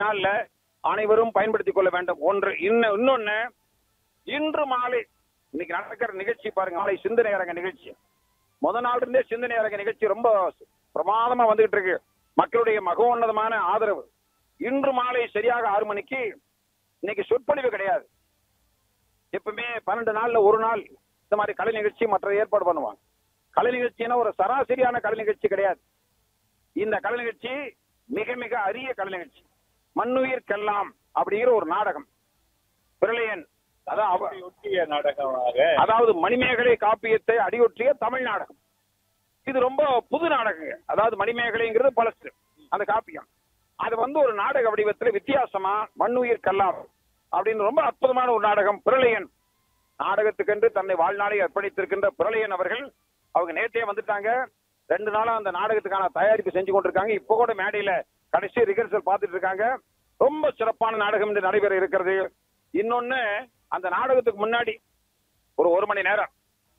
நாள்ல அனைவரும் பயன்படுத்திக் கொள்ள வேண்டும் ஒன்று இன்னும் இன்னொன்னு இன்று மாலை இன்னைக்கு நடக்கிற நிகழ்ச்சி பாருங்க நாளை சிந்தனை அரங்க நிகழ்ச்சி முத நாள் இருந்தே சிந்தனை அரங்க நிகழ்ச்சி ரொம்ப பிரமாதமா வந்துகிட்டு இருக்கு மக்களுடைய மகோன்னதமான ஆதரவு இன்று மாலை சரியாக ஆறு மணிக்கு இன்னைக்கு சொற்பொழிவு கிடையாது எப்பவுமே பன்னெண்டு நாள்ல ஒரு நாள் இந்த மாதிரி கலை நிகழ்ச்சி மற்ற ஏற்பாடு பண்ணுவாங்க கலை நிகழ்ச்சின்னா ஒரு சராசரியான கலை நிகழ்ச்சி கிடையாது இந்த கலை நிகழ்ச்சி மிக மிக அரிய கலை நிகழ்ச்சி மண்ணுயிர் கெல்லாம் அப்படிங்கிற ஒரு நாடகம் பிரளையன் அதான் அவ- ஒட்டிய நாடகமாக அதாவது மணிமேகலை காப்பியத்தை அடியொற்றிய தமிழ் நாடகம் இது ரொம்ப புது நாடகங்க அதாவது மணிமேகலைங்கிறது பழசு அந்த காப்பியம் அது வந்து ஒரு நாடக வடிவத்துல வித்தியாசமா மண்ணுயிர் கல்லாம் அப்படின்னு ரொம்ப அற்புதமான ஒரு நாடகம் பிரளையன் நாடகத்துக்கென்று தன்னை வாழ்நாளை அர்ப்பணித்திருக்கின்ற பிரளையன் அவர்கள் அவங்க நேற்றே வந்துட்டாங்க ரெண்டு நாளா அந்த நாடகத்துக்கான தயாரிப்பு செஞ்சு கொண்டிருக்காங்க இப்போ கூட மேடையில கடைசி ரிஹர்சல் பார்த்துட்டு இருக்காங்க ரொம்ப சிறப்பான நாடகம் இன்று நடைபெற இருக்கிறது இன்னொன்னு அந்த நாடகத்துக்கு முன்னாடி ஒரு ஒரு மணி நேரம்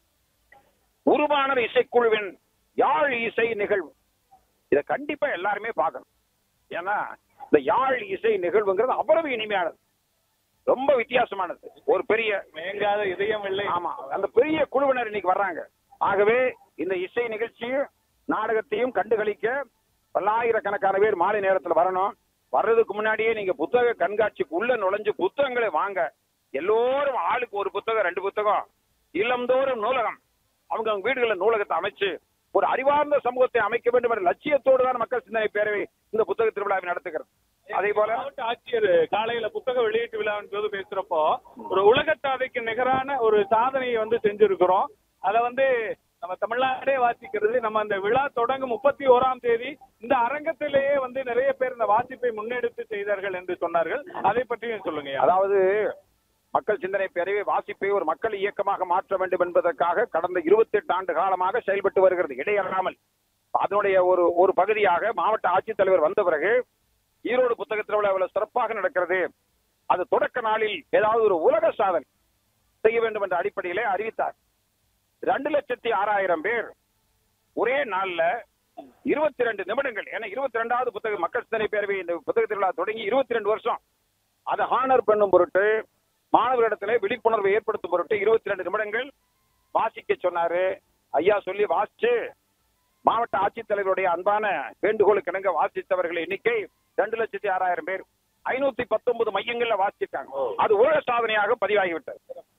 உருவான இசைக்குழுவின் யாழ் இசை நிகழ்வு இதை கண்டிப்பா எல்லாருமே பார்க்கணும் ஏன்னா இந்த யாழ் இசை நிகழ்வுங்கிறது அவ்வளவு இனிமையானது ரொம்ப வித்தியாசமானது ஒரு பெரிய மேங்காத இதயம் இல்லை ஆமா அந்த பெரிய குழுவினர் இன்னைக்கு வர்றாங்க ஆகவே இந்த இசை நிகழ்ச்சியும் நாடகத்தையும் கண்டுகளிக்க பல்லாயிரக்கணக்கான பேர் மாலை நேரத்துல வரணும் வர்றதுக்கு முன்னாடியே நீங்க புத்தக கண்காட்சிக்கு உள்ள நுழைஞ்சு புத்தகங்களை வாங்க எல்லோரும் ஆளுக்கு ஒரு புத்தகம் ரெண்டு புத்தகம் இல்லந்தோறும் நூலகம் அவங்க அவங்க வீடுகளில் நூலகத்தை அமைச்சு ஒரு அறிவார்ந்த சமூகத்தை அமைக்க வேண்டும் என்ற லட்சியத்தோடு தான் மக்கள் சிந்தனை பேரவை இந்த புத்தக திருவிழாவை நடத்துகிறது அதே போல மாவட்ட ஆட்சியர் காலையில புத்தக வெளியீட்டு விழாவின் போது பேசுறப்போ ஒரு உலகத்தாதைக்கு நிகரான ஒரு சாதனையை வந்து செஞ்சிருக்கிறோம் அத வந்து நம்ம தமிழ்நாடே வாசிக்கிறது நம்ம அந்த விழா தொடங்கும் முப்பத்தி ஓராம் தேதி இந்த அரங்கத்திலேயே வந்து நிறைய பேர் இந்த வாசிப்பை முன்னெடுத்து செய்தார்கள் என்று சொன்னார்கள் அதை பற்றியும் சொல்லுங்க அதாவது மக்கள் சிந்தனை பேரவை வாசிப்பை ஒரு மக்கள் இயக்கமாக மாற்ற வேண்டும் என்பதற்காக கடந்த 28 ஆண்டு காலமாக செயல்பட்டு வருகிறது இடையறாமல் அதனுடைய ஒரு ஒரு பகுதியாக மாவட்ட ஆட்சித்தலைவர் வந்த பிறகு ஈரோடு புத்தக திருவிழாவில் சிறப்பாக நடக்கிறது அது தொடக்க நாளில் ஏதாவது ஒரு உலக சாதனை செய்ய வேண்டும் என்ற அடிப்படையிலே அறிவித்தார் ரெண்டு லட்சத்தி ஆறாயிரம் பேர் ஒரே நாள்ல இருபத்தி ரெண்டு நிமிடங்கள் ஏன்னா இருபத்தி ரெண்டாவது புத்தக மக்கள் சிந்தனை பேரவை இந்த புத்தக திருவிழா தொடங்கி இருபத்தி ரெண்டு வருஷம் அதை ஹானர் பண்ணும் பொருட்டு மாணவர்களிடத்துல விழிப்புணர்வை ஏற்படுத்தும் பொருட்டு இருபத்தி ரெண்டு நிமிடங்கள் வாசிக்க சொன்னாரு ஐயா சொல்லி வாசிச்சு மாவட்ட ஆட்சித்தலைவருடைய அன்பான வேண்டுகோளுக்கு இணங்க வாசித்தவர்கள் எண்ணிக்கை ரெண்டு லட்சத்தி ஆறாயிரம் பேர் ஐநூத்தி பத்தொன்பது மையங்கள்ல வாசிச்சிருக்காங்க அது உலக சாதனையாக பதிவாகிவிட்டது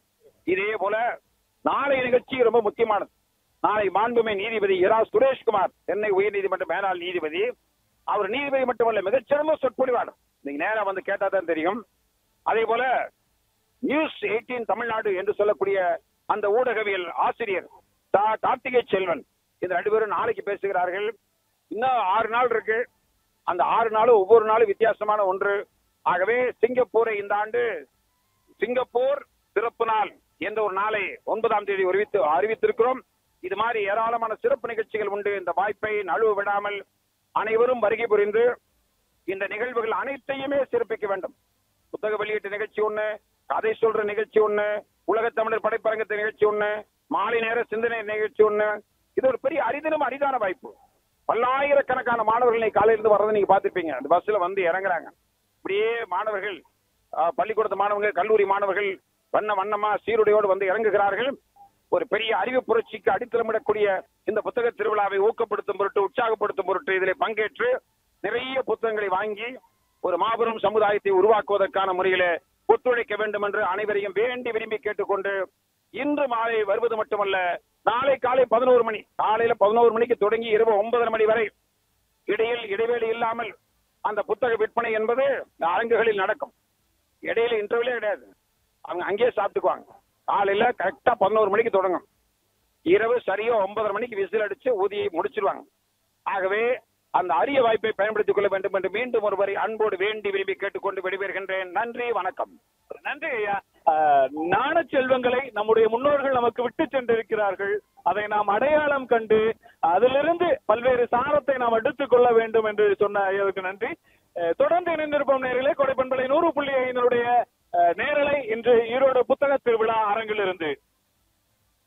இதே போல நாளை நிகழ்ச்சி ரொம்ப முக்கியமானது நாளை மாண்புமை நீதிபதி இரா சுரேஷ்குமார் சென்னை உயர்நீதிமன்ற மேலாள் நீதிபதி அவர் நீதிபதி மட்டுமல்ல மிகச்சிறந்த சொற்பொழிவாளர் நீங்க நேரா வந்து கேட்டா தான் தெரியும் அதே போல நியூஸ் எயிட்டீன் தமிழ்நாடு என்று சொல்லக்கூடிய அந்த ஊடகவியல் ஆசிரியர் தா கார்த்திகை செல்வன் இந்த ரெண்டு பேரும் நாளைக்கு பேசுகிறார்கள் இன்னும் ஆறு நாள் இருக்கு அந்த ஆறு நாளும் ஒவ்வொரு நாளும் வித்தியாசமான ஒன்று ஆகவே சிங்கப்பூரை இந்த ஆண்டு சிங்கப்பூர் சிறப்பு நாள் என்ற ஒரு நாளை ஒன்பதாம் தேதி அறிவித்து அறிவித்திருக்கிறோம் இது மாதிரி ஏராளமான சிறப்பு நிகழ்ச்சிகள் உண்டு இந்த வாய்ப்பை நழுவ விடாமல் அனைவரும் வருகை புரிந்து இந்த நிகழ்வுகள் அனைத்தையுமே சிறப்பிக்க வேண்டும் புத்தக வெளியீட்டு நிகழ்ச்சி ஒண்ணு கதை சொல்ற நிகழ்ச்சி ஒண்ணு உலகத் தமிழர் படைப்பரங்கத்து நிகழ்ச்சி ஒண்ணு மாலை நேர சிந்தனை நிகழ்ச்சி ஒண்ணு இது ஒரு பெரிய அரிதிலும் அரிதான வாய்ப்பு பல்லாயிரக்கணக்கான மாணவர்கள் இன்னைக்கு காலையில இருந்து வர்றதை நீங்க பார்த்திருப்பீங்க அந்த பஸ்ல வந்து இறங்குறாங்க இப்படியே மாணவர்கள் ஆஹ், பள்ளிக்கூடத்து மாணவர்கள் கல்லூரி மாணவர்கள் வண்ண வண்ணமா சீருடையோடு வந்து இறங்குகிறார்கள் ஒரு பெரிய அறிவு புரட்சிக்கு அடித்தளமிடக்கூடிய இந்த புத்தக திருவிழாவை ஊக்கப்படுத்தும் பொருட்டு உற்சாகப்படுத்தும் பொருட்டு இதில் பங்கேற்று நிறைய புத்தகங்களை வாங்கி ஒரு மாபெரும் சமுதாயத்தை உருவாக்குவதற்கான முறையில ஒத்துழைக்க வேண்டும் என்று அனைவரையும் வேண்டி விரும்பி கேட்டுக்கொண்டு இன்று மாலை வருவது மட்டுமல்ல நாளை காலை பதினோரு மணி காலையில பதினோரு மணிக்கு தொடங்கி இரவு ஒன்பதரை மணி வரை இடையில் இடைவேளை இல்லாமல் அந்த புத்தக விற்பனை என்பது இந்த அரங்குகளில் நடக்கும் இடையில இன்டர்வியூலே கிடையாது அவங்க அங்கேயே சாப்பிட்டுக்குவாங்க காலையில கரெக்டா பதினோரு மணிக்கு தொடங்கும் இரவு சரியா ஒன்பதரை மணிக்கு விசில் அடிச்சு ஊதியை முடிச்சிருவாங்க ஆகவே அந்த அரிய வாய்ப்பை பயன்படுத்திக் கொள்ள வேண்டும் என்று மீண்டும் ஒருவரை அன்போடு வேண்டி விரும்பி கேட்டுக்கொண்டு விடைபெறுகின்றேன் நன்றி வணக்கம் நன்றி ஐயா ஆஹ், ஞான செல்வங்களை நம்முடைய முன்னோர்கள் நமக்கு விட்டு சென்றிருக்கிறார்கள் அதை நாம் அடையாளம் கண்டு அதிலிருந்து பல்வேறு சாரத்தை நாம் எடுத்துக் கொள்ள வேண்டும் என்று சொன்ன ஐயாவுக்கு நன்றி அஹ், தொடர்ந்து இணைந்திருப்போம் நேரிலே கொடைப்பண்பலை நூறு புள்ளி ஐநூறுடைய நேரலை இன்று ஈரோடு புத்தக திருவிழா அரங்கிலிருந்து